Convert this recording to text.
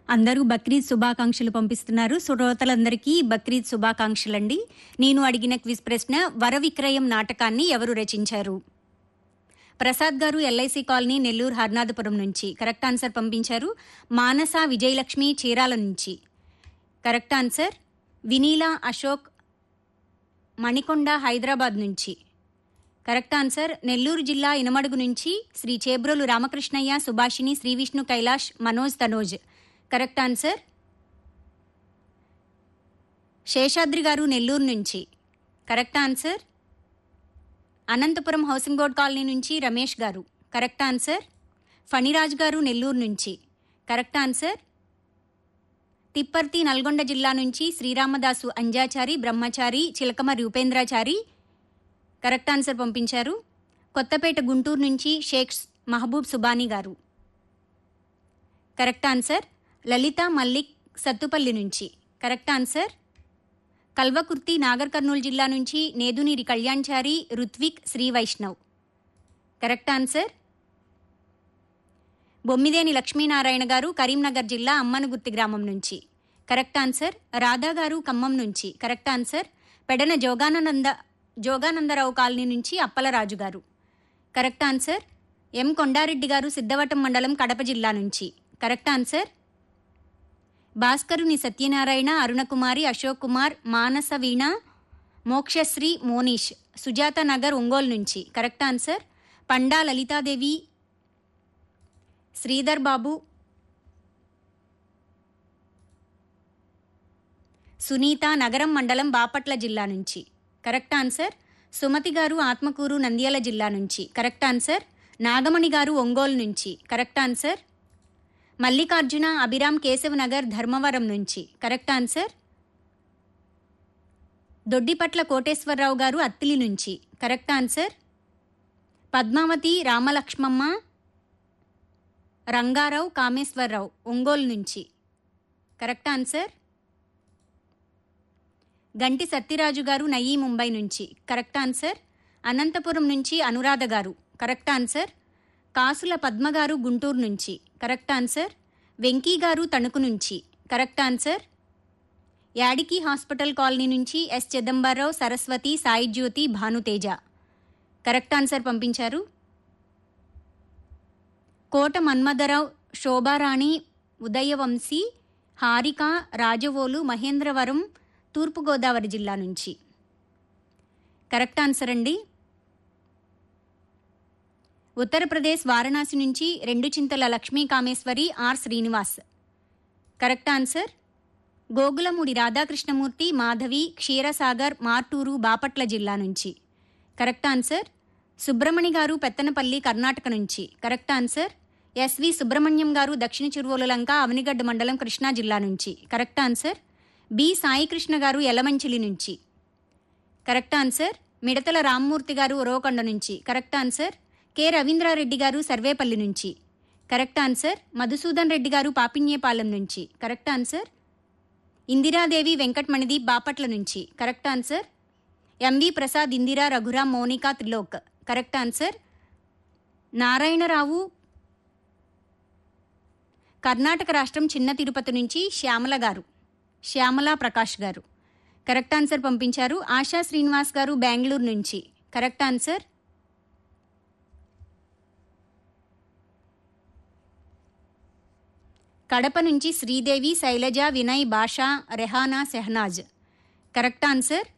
అందరూ బక్రీద్ శుభాకాంక్షలు పంపిస్తున్నారు శ్రోతలందరికీ బక్రీద్ శుభాకాంక్షలండి నేను అడిగిన క్విజ్ ప్రశ్న వర విక్రయం నాటకాన్ని ఎవరు రచించారు ప్రసాద్ గారు ఎల్ఐసి కాలనీ నెల్లూరు హర్నాథపురం నుంచి కరెక్ట్ ఆన్సర్ పంపించారు మానస విజయలక్ష్మి చీరాల నుంచి కరెక్ట్ ఆన్సర్ వినీలా అశోక్ మణికొండ హైదరాబాద్ నుంచి కరెక్ట్ ఆన్సర్ నెల్లూరు జిల్లా ఇనమడుగు నుంచి శ్రీ చేబ్రోలు రామకృష్ణయ్య సుభాషిణి శ్రీ విష్ణు కైలాష్ మనోజ్ తనోజ్ కరెక్ట్ ఆన్సర్ శేషాద్రి గారు నెల్లూరు నుంచి correct answer Anantapuram housing board colony నుంచి రమేష్ గారు కరెక్ట్ ఆన్సర్ ఫణిరాజ్ గారు నెల్లూరు నుంచి కరెక్ట్ ఆన్సర్ తిప్పర్తి నల్గొండ జిల్లా నుంచి శ్రీరామదాసు అంజాచారి బ్రహ్మచారి చిలకమ రూపేంద్రాచారి కరెక్ట్ ఆన్సర్ పంపించారు కొత్తపేట గుంటూరు నుంచి షేక్ మహబూబ్ సుబానీ గారు కరెక్ట్ ఆన్సర్ లలిత మల్లిక్ సత్తుపల్లి నుంచి కరెక్ట్ ఆన్సర్ కల్వకుర్తి నాగర్ కర్నూలు జిల్లా నుంచి నేదునీరి కళ్యాణ్చారి రుత్విక్ శ్రీ వైష్ణవ్ కరెక్ట్ ఆన్సర్ బొమ్మిదేని లక్ష్మీనారాయణ గారు కరీంనగర్ జిల్లా అమ్మనగుర్తి గ్రామం నుంచి కరెక్ట్ ఆన్సర్ రాధా గారు ఖమ్మం నుంచి correct answer Pedana Jogananda Joganandarao colony నుంచి అప్పలరాజు గారు కరెక్ట్ ఆన్సర్ ఎం కొండారెడ్డి గారు సిద్ధవటం మండలం కడప జిల్లా నుంచి కరెక్ట్ ఆన్సర్ భాస్కరుని సత్యనారాయణ అరుణకుమారి అశోక్ కుమార్ మానస వీణ మోక్షశ్రీ మోనీష్ సుజాత నగర్ ఒంగోలు నుంచి కరెక్ట్ ఆన్సర్ పండా లలితాదేవి శ్రీధర్ బాబు సునీత నగరం మండలం బాపట్ల జిల్లా నుంచి కరెక్ట్ ఆన్సర్ సుమతి గారు ఆత్మకూరు నంద్యాల జిల్లా నుంచి కరెక్ట్ ఆన్సర్ నాగమణి గారు ఒంగోలు నుంచి కరెక్ట్ ఆన్సర్ మల్లికార్జున అభిరామ్ కేశవ్ నగర్ ధర్మవరం నుంచి కరెక్ట్ ఆన్సర్ దొడ్డిపట్ల కోటేశ్వరరావు గారు అత్తిలి నుంచి కరెక్ట్ ఆన్సర్ పద్మావతి రామలక్ష్మమ్మ రంగారావు కామేశ్వరరావు ఒంగోలు నుంచి కరెక్ట్ ఆన్సర్ గంటి సత్యరాజు గారు నయీ ముంబై నుంచి కరెక్ట్ ఆన్సర్ అనంతపురం నుంచి అనురాధ గారు కరెక్ట్ ఆన్సర్ కాసుల పద్మ గారు గుంటూరు నుంచి కరెక్ట్ ఆన్సర్ వెంకీ గారు తణుకు నుంచి correct answer Yadiki hospital colony నుంచి S Chidambararao Saraswathi Sai Jyothi Bhanuteja correct answer పంపించారు కోట మన్మథరావు శోభారాణి ఉదయవంశీ హారిక రాజవోలు మహేంద్రవరం తూర్పుగోదావరి జిల్లా నుంచి కరెక్ట్ ఆన్సర్ అండి ఉత్తరప్రదేశ్ వారణాసి నుంచి రెండు Chinthala Lakshmi Kameswari R Srinivas correct answer Gogulamudi Radhakrishnamurthy Madhavi Ksheerasagar Martur Bapatla జిల్లా నుంచి కరెక్ట్ ఆన్సర్ సుబ్రమణి గారు పెత్తనపల్లి కర్ణాటక నుంచి కరెక్ట్ ఆన్సర్ ఎస్వి సుబ్రహ్మణ్యం గారు దక్షిణ చిరువోలు లంక అవనిగడ్డ మండలం కృష్ణా జిల్లా నుంచి కరెక్ట్ ఆన్సర్ బి సాయికృష్ణ గారు యలమంచిలి నుంచి కరెక్ట్ ఆన్సర్ మిడతల రామ్మూర్తి గారు ఉరవకొండ నుంచి కరెక్ట్ ఆన్సర్ కె రవీంద్రారెడ్డి గారు సర్వేపల్లి నుంచి కరెక్ట్ ఆన్సర్ మధుసూదన్ రెడ్డి గారు పాపిన్యేపాలెం నుంచి కరెక్ట్ ఆన్సర్ ఇందిరాదేవి వెంకట్మణిది బాపట్ల నుంచి correct answer M V Prasad Indira Raghuram Mounika Trilok correct answer Narayanarao Karnataka రాష్ట్రం చిన్న తిరుపతి నుంచి శ్యామల గారు శ్యామల ప్రకాష్ గారు కరెక్ట్ ఆన్సర్ పంపించారు ఆశా శ్రీనివాస్ గారు బెంగళూరు నుంచి కరెక్ట్ ఆన్సర్ కడప నుంచి శ్రీదేవి శైలజ వినయ్ భాషా రెహానా సెహనాజ్ కరెక్ట్ ఆన్సర్